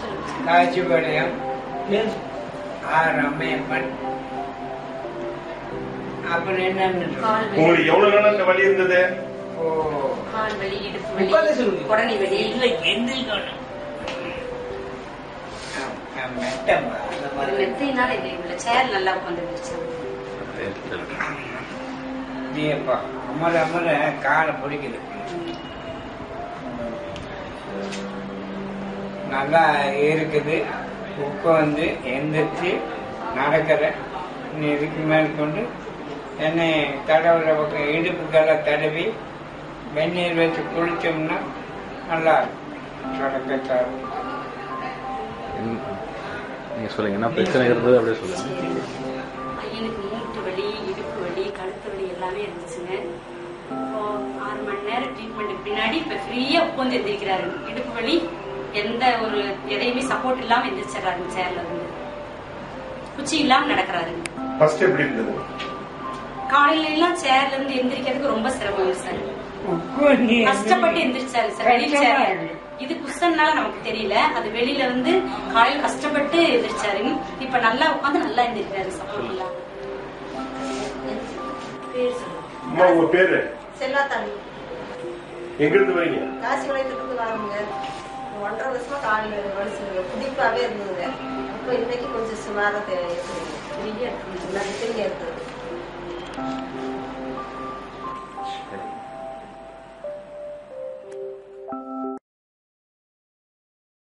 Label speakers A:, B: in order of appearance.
A: சொல்லுங்க
B: காட்சிபாளையம் ஆர் அம்மையப்பன் அப்புறம் என்னன்னு
A: கால் வலி
C: உங்களுக்கு எவ்வளவு நாள் அந்த வலி இருந்தது
B: ஓ
A: கால் வலி இடுப்பு
D: உட்கார்ந்தே
A: வலி
D: சொல்லுங்க.
A: குடனி வலி
B: இல்லை எந்திரிக்கணும் நான் மெட்டமா அந்த
A: ஒரு
B: மாதிரி
A: மெத்தையினால இது இவ்வளவு சேர் நல்லா உட்காந்துருச்சு
B: நீப்பா அமர அமர காலை பிடிக்குது நல்லா இருக்குது உட்காந்து எந்திரிச்சு நடக்கிறேன் நீ இதுக்கு மேல் கொண்டு என்னை தடவுற பக்கம் இடுப்புக்கெல்லாம் தடவி வெந்நீர் வச்சு குளிச்சோம்னா நல்லா தொடக்கத்தான்
E: என்ன- நீங்க சொல்லுங்க என்ன பிரச்சனை இருந்தது அப்படியே சொல்லுங்க
A: பையனுக்கு மூட்டு வலி இடுப்பு வலி கழுத்து வலி எல்லாமே இருந்துச்சுங்க இப்போ ஆறு மணி நேரம் ட்ரீட்மெண்ட்டுக்கு பின்னாடி இப்ப ஃப்ரீயா உட்காந்து எந்திரிக்கிறாரு இடுப்பு வலி எந்த ஒரு எதையுமே சப்போர்ட் இல்லாம எந்திரிச்சிடறாரு சேர்ல இருந்து குச்சி இல்லாம நடக்கிறாரு
C: ஃபர்ஸ்ட் எப்படி இருந்தது
A: காலையில எல்லாம் சேர்ல இருந்து எந்திரிக்கிறதுக்கு ரொம்ப சிரமம் சார்
B: உட்காந்து
A: கஷ்டப்பட்டு எந்திரிச்சாரு சார் வெளியில
B: கஷ்டமா
A: சேர்ல
B: இருக்கு.
A: இது குஷன்னால நமக்கு தெரியல அது வெளியில வந்து காலையில கஷ்டப்பட்டு எந்திரிச்சாரு இப்ப நல்லா உட்காந்து நல்லா எந்திரிக்கிறாரு சப்போர்ட் இல்லாம பேர் சொல்லுங்க
C: அம்மா உங்க பேரு
F: செல்லா தண்ணி
C: எங்க இருந்து வரீங்க
F: காசி வளையத்துக்கு வரோங்க ஒன்றரை வருஷமா காலில் வலிச்சுங்க புதிப்பாவே இருந்ததுங்க இப்போ இன்னைக்கு கொஞ்சம் சுமாராக இருக்குதுங்க
A: ஃப்ரீயா இருக்கு
F: நல்லா இருக்குது